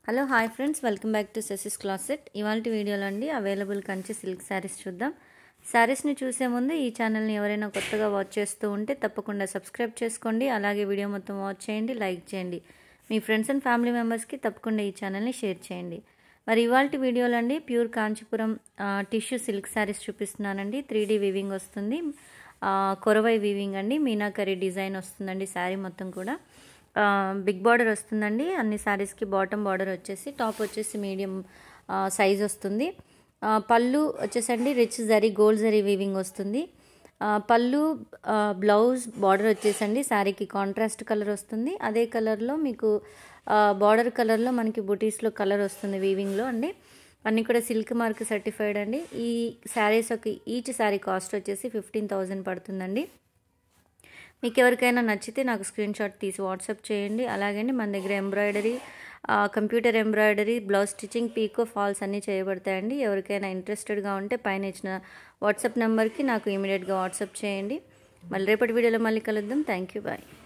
hello hi friends welcome back to సెసిస్ closet ఇవాళ వీడియోలో అండి అవైలబుల్ కంచి సిల్క్ శారీస్ చూద్దాం శారీస్ని చూసే ముందు ఈ ఛానల్ని ఎవరైనా కొత్తగా వాచ్ చేస్తూ ఉంటే తప్పకుండా సబ్స్క్రైబ్ చేసుకోండి అలాగే వీడియో మొత్తం వాచ్ చేయండి లైక్ చేయండి మీ ఫ్రెండ్స్ అండ్ ఫ్యామిలీ మెంబర్స్కి తప్పకుండా ఈ ఛానల్ని షేర్ చేయండి మరి ఇవాళ వీడియోలో అండి pure Kanchipuram tissue silk saris చూపిస్తున్నానండి త్రీ డీ వీవింగ్ వస్తుంది కొరవై వీవింగ్ అండి మీనాకరీ డిజైన్ వస్తుందండి శారీ మొత్తం కూడా బిగ్ బార్డర్ వస్తుందండి అన్ని శారీస్కి బాటమ్ బార్డర్ వచ్చేసి టాప్ వచ్చేసి మీడియం సైజ్ వస్తుంది పళ్ళు వచ్చేసండి rich zari gold zari weaving వస్తుంది పళ్ళు బ్లౌజ్ బార్డర్ వచ్చేసండి శారీకి కాంట్రాస్ట్ కలర్ వస్తుంది అదే కలర్లో మీకు బార్డర్ కలర్లో మనకి బుటీస్లో కలర్ వస్తుంది వీవింగ్లో అండి అన్నీ కూడా సిల్క్ మార్క్ సర్టిఫైడ్ అండి ఈ శారీస్ ఒక ఈచ్ శారీ కాస్ట్ వచ్చేసి ఫిఫ్టీన్ థౌజండ్ పడుతుందండి మీకు ఎవరికైనా నచ్చితే నాకు స్క్రీన్ షాట్ తీసి వాట్సాప్ చేయండి అలాగే మన దగ్గర embroidery computer embroidery blouse stitching picot falls అన్నీ చేయబడతాయండి ఎవరికైనా ఇంట్రెస్టెడ్గా ఉంటే పైన ఇచ్చిన వాట్సాప్ నెంబర్కి నాకు ఇమీడియట్గా వాట్సాప్ చేయండి మళ్ళీ రేపటి వీడియోలో మళ్ళీ కలుద్దాం థ్యాంక్ యూ బాయ్